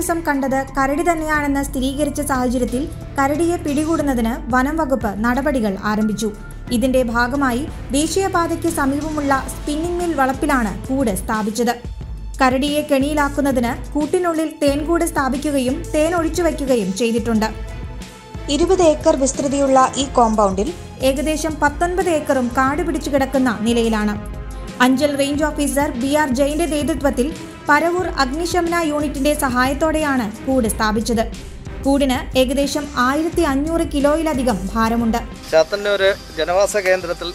ദിവസം കണ്ടത് കരടി തന്നെയാണെന്ന് സ്ഥിരീകരിച്ച സാഹചര്യത്തിൽ കരടിയെ പിടികൂടുന്നതിന് വനം വകുപ്പ് നടപടികൾ ആരംഭിച്ചു ഇതിന്റെ ഭാഗമായി ദേശീയപാതയ്ക്ക് സമീപമുള്ള സ്പിന്നിംഗ് മിൽ വളപ്പിലാണ് കൂട് സ്ഥാപിച്ചത് കരടിയെ കെണിയിലാക്കുന്നതിന് കൂട്ടിനുള്ളിൽ തേൻകൂട് സ്ഥാപിക്കുകയും തേൻ ഒഴിച്ചുവയ്ക്കുകയും ചെയ്തിട്ടുണ്ട് ഇരുപത് ഏക്കർ വിസ്തൃതിയുള്ള ഈ കോമ്പൗണ്ടിൽ ഏകദേശം പത്തൊൻപത് ഏക്കറും കാട് പിടിച്ചു കിടക്കുന്ന നിലയിലാണ് Anchal range officer B R ജയിന്റെ നേതൃത്വത്തിൽ പരവൂർ അഗ്നിശമന യൂണിറ്റിന്റെ സഹായത്തോടെയാണ് കൂട് സ്ഥാപിച്ചത് കൂടിന് ഏകദേശം ആയിരത്തി അഞ്ഞൂറ് കിലോയിലധികം ഭാരമുണ്ട് ചാത്തന്നൂർ ജനവാസ കേന്ദ്രത്തിൽ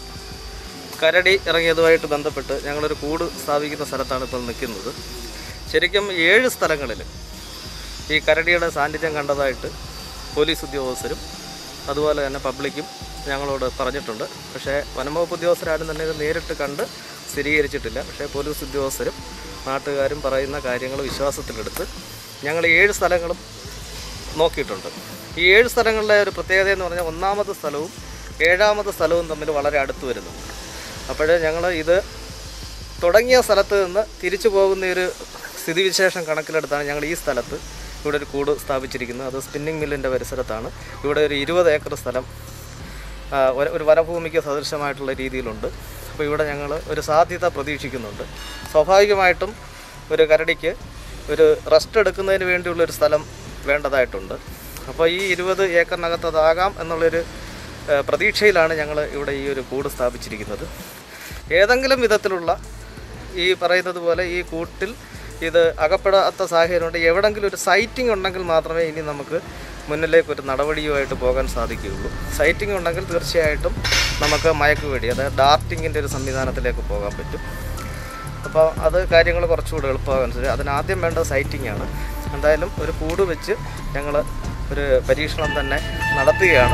കരടി ഇറങ്ങിയതുമായിട്ട് ബന്ധപ്പെട്ട് ഞങ്ങളൊരു കൂട് സ്ഥാപിക്കുന്ന സ്ഥലത്താണ് ഇപ്പോൾ നിൽക്കുന്നത് ശരിക്കും ഏഴ് സ്ഥലങ്ങളിൽ ഈ കരടിയുടെ സാന്നിധ്യം കണ്ടതായിട്ട് പോലീസ് ഉദ്യോഗസ്ഥരും അതുപോലെ തന്നെ പബ്ലിക്കും ഞങ്ങളോട് പറഞ്ഞിട്ടുണ്ട് പക്ഷേ വനംവകുപ്പ് ഉദ്യോഗസ്ഥരാരും തന്നെ ഇത് നേരിട്ട് കണ്ട് സ്ഥിരീകരിച്ചിട്ടില്ല പക്ഷേ പോലീസ് ഉദ്യോഗസ്ഥരും നാട്ടുകാരും പറയുന്ന കാര്യങ്ങൾ വിശ്വാസത്തിലെടുത്ത് ഞങ്ങൾ ഏഴ് സ്ഥലങ്ങളും നോക്കിയിട്ടുണ്ട് ഈ ഏഴ് സ്ഥലങ്ങളിലെ ഒരു പ്രത്യേകത എന്ന് പറഞ്ഞാൽ ഒന്നാമത്തെ സ്ഥലവും ഏഴാമത്തെ സ്ഥലവും തമ്മിൽ വളരെ അടുത്ത് വരുന്നു അപ്പോൾ ഞങ്ങൾ ഇത് തുടങ്ങിയ സ്ഥലത്ത് നിന്ന് തിരിച്ചു പോകുന്ന ഒരു സ്ഥിതിവിശേഷം കണക്കിലെടുത്താണ് ഞങ്ങൾ ഈ സ്ഥലത്ത് ഇവിടെ ഒരു കൂട് സ്ഥാപിച്ചിരിക്കുന്നത് അത് സ്പിന്നിങ് മില്ലിൻ്റെ പരിസരത്താണ് ഇവിടെ ഒരു ഇരുപത് ഏക്കർ സ്ഥലം ആ, ഒരു- ഒരു വനഭൂമിക്ക് സദൃശമായിട്ടുള്ള രീതിയിലുണ്ട് അപ്പോൾ ഇവിടെ ഞങ്ങൾ ഒരു സാധ്യത പ്രതീക്ഷിക്കുന്നുണ്ട് സ്വാഭാവികമായിട്ടും ഒരു കരടിക്ക് ഒരു റെസ്റ്റ് എടുക്കുന്നതിന് വേണ്ടിയുള്ള ഒരു സ്ഥലം വേണ്ടതായിട്ടുണ്ട് അപ്പോൾ ഈ ഇരുപത് ഏക്കറിനകത്ത് അതാകാം എന്നുള്ളൊരു ആ, പ്രതീക്ഷയിലാണ് ഞങ്ങൾ ഇവിടെ ഈ ഒരു കൂട് സ്ഥാപിച്ചിരിക്കുന്നത് ഏതെങ്കിലും വിധത്തിലുള്ള ഈ പറയുന്നത് പോലെ ഈ കൂട്ടിൽ ഇത് അകപ്പെടാത്ത സാഹചര്യമുണ്ട് എവിടെങ്കിലും ഒരു സൈറ്റിംഗ് ഉണ്ടെങ്കിൽ മാത്രമേ ഇനി നമുക്ക് മുന്നിലേക്ക് ഒരു നടപടിയുമായിട്ട് പോകാൻ സാധിക്കുകയുള്ളൂ സൈറ്റിംഗ് ഉണ്ടെങ്കിൽ തീർച്ചയായിട്ടും നമുക്ക് മയക്കുവെടി അതായത് ഡാർട്ടിങ്ങിൻ്റെ ഒരു സംവിധാനത്തിലേക്ക് പോകാൻ പറ്റും അപ്പോൾ അത് കാര്യങ്ങൾ കുറച്ചുകൂടി എളുപ്പമാകാൻ സാധിക്കും അതിനാദ്യം വേണ്ടത് സൈറ്റിംഗ് ആണ് എന്തായാലും ഒരു കൂട് വെച്ച് ഞങ്ങൾ ഒരു പരീക്ഷണം തന്നെ നടത്തുകയാണ്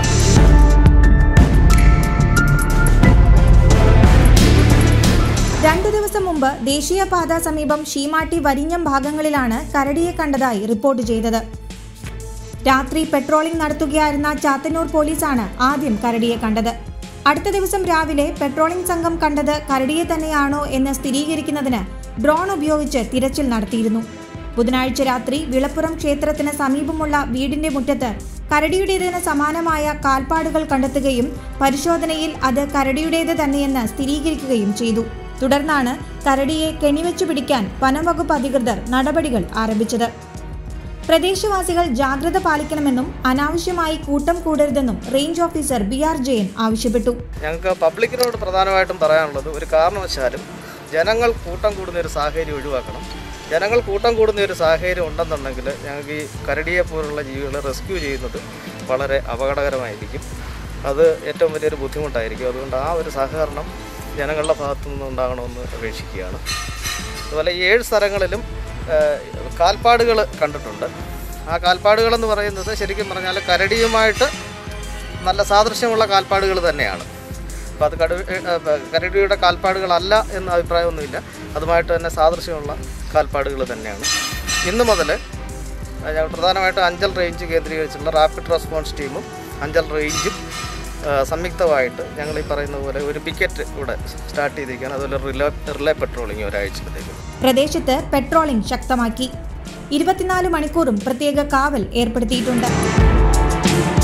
രണ്ടു ദിവസം മുമ്പ് ദേശീയപാത സമീപം ഷീമാട്ടി വരിഞ്ഞം ഭാഗങ്ങളിലാണ് കരടിയെ കണ്ടതായി റിപ്പോർട്ട് ചെയ്തത് രാത്രി പെട്രോളിംഗ് നടത്തുകയായിരുന്ന ചാത്തന്നൂർ പോലീസാണ് ആദ്യം കരടിയെ കണ്ടത് അടുത്ത ദിവസം രാവിലെ പെട്രോളിംഗ് സംഘം കണ്ടത് കരടിയെ തന്നെയാണോ എന്ന് സ്ഥിരീകരിക്കുന്നതിന് ഡ്രോൺ ഉപയോഗിച്ച് തിരച്ചിൽ നടത്തിയിരുന്നു ബുധനാഴ്ച രാത്രി വിളപ്പുറം ക്ഷേത്രത്തിന് സമീപമുള്ള വീടിന്റെ മുറ്റത്ത് കരടിയുടേതിന് സമാനമായ കാൽപ്പാടുകൾ കണ്ടെത്തുകയും പരിശോധനയിൽ അത് കരടിയുടേത് തന്നെയെന്ന് സ്ഥിരീകരിക്കുകയും ചെയ്തു തുടർന്നാണ് കരടിയെ കെണിവെച്ചു പിടിക്കാൻ വനംവകുപ്പ് അധികൃതർ നടപടികൾ ആരംഭിച്ചത് പ്രദേശവാസികൾ ജാഗ്രത പാലിക്കണമെന്നും അനാവശ്യമായി കൂട്ടം കൂടരുതെന്നും range officer B R Jayan ആവശ്യപ്പെട്ടു ഞങ്ങൾക്ക് പബ്ലിക്കിനോട് പ്രധാനമായിട്ടും പറയാനുള്ളത് ഒരു കാരണവശാലും ജനങ്ങൾ കൂട്ടം കൂടുന്ന ഒരു സാഹചര്യം ഒഴിവാക്കണം ജനങ്ങൾ കൂട്ടം കൂടുന്ന ഒരു സാഹചര്യം ഉണ്ടെന്നുണ്ടെങ്കിൽ ഞങ്ങൾക്ക് ഈ കരടിയെ പോലുള്ള ജീവികളെ റെസ്ക്യൂ ചെയ്യുന്നത് വളരെ അപകടകരമായിരിക്കും അത് ഏറ്റവും വലിയൊരു ബുദ്ധിമുട്ടായിരിക്കും അതുകൊണ്ട് ആ ഒരു സഹകരണം ജനങ്ങളുടെ ഭാഗത്തു നിന്ന് ഉണ്ടാകണമെന്ന് അപേക്ഷിക്കുകയാണ് അതുപോലെ ഈ ഏഴ് സ്ഥലങ്ങളിലും കാൽപ്പാടുകൾ കണ്ടിട്ടുണ്ട് ആ കാൽപ്പാടുകളെന്ന് പറയുന്നത് ശരിക്കും പറഞ്ഞാൽ കരടിയുമായിട്ട് നല്ല സാദൃശ്യമുള്ള കാൽപ്പാടുകൾ തന്നെയാണ് അപ്പോൾ അത് കടു ഏഹ് കരടിയുടെ കാൽപ്പാടുകളല്ല എന്ന അഭിപ്രായമൊന്നുമില്ല അതുമായിട്ട് തന്നെ സാദൃശ്യമുള്ള കാൽപ്പാടുകൾ തന്നെയാണ് ഇന്ന് മുതൽ ഞങ്ങൾ പ്രധാനമായിട്ടും അഞ്ചൽ റേഞ്ച് കേന്ദ്രീകരിച്ചുള്ള റാപ്പിഡ് റെസ്പോൺസ് ടീമും അഞ്ചൽ റേഞ്ചും ആ, സംയുക്തമായിട്ട് ഞങ്ങൾ ഈ പറയുന്ന പോലെ ഒരു പിക്കറ്റ് ഇവിടെ സ്റ്റാർട്ട് ചെയ്തിരിക്കുകയാണ് അതുപോലെ റിലേ റിലേ പെട്രോളിങ് ഒരാഴ്ചത്തേക്ക് പ്രദേശത്ത് പെട്രോളിംഗ് ശക്തമാക്കി ഇരുപത്തിനാല് മണിക്കൂറും പ്രത്യേക കാവൽ ഏർപ്പെടുത്തിയിട്ടുണ്ട്